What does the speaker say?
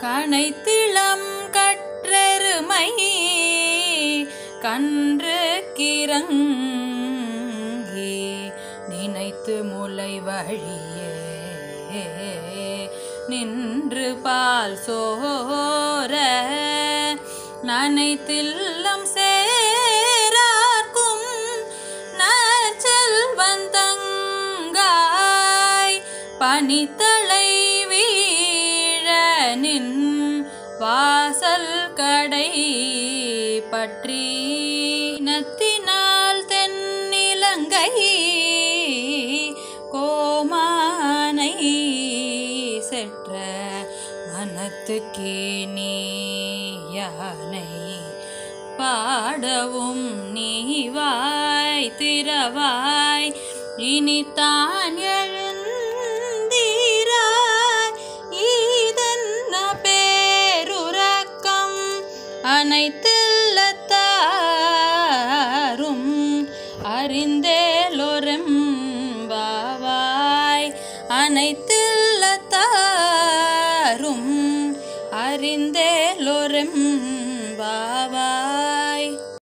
கனைத்திளம் கற்றெருமை கன்று கிறங்கி நினைத்து முலை வழியே நின்று பால் சோர நனைத்தில்லம் சேரார்க்கும் நற்செல்வந்தங்காய் பனித்தலை வீழ நின் வாசல் கடை பற்றி நத்தினால் தென்னிலங்கை கோமானை செற்ற மனத்துக்கே நீ யானை பாடவும் நீவாய் திறவாய் இனித்தான் எழுந்தீராய் ஈதென்ன பேருறக்கம் அனைத்தில்லத்தாரும் அறிந்தேலொரும் வாவாய் அனைத்தில்லத்தாரும் அறிந்தேலொரும் வாவாய்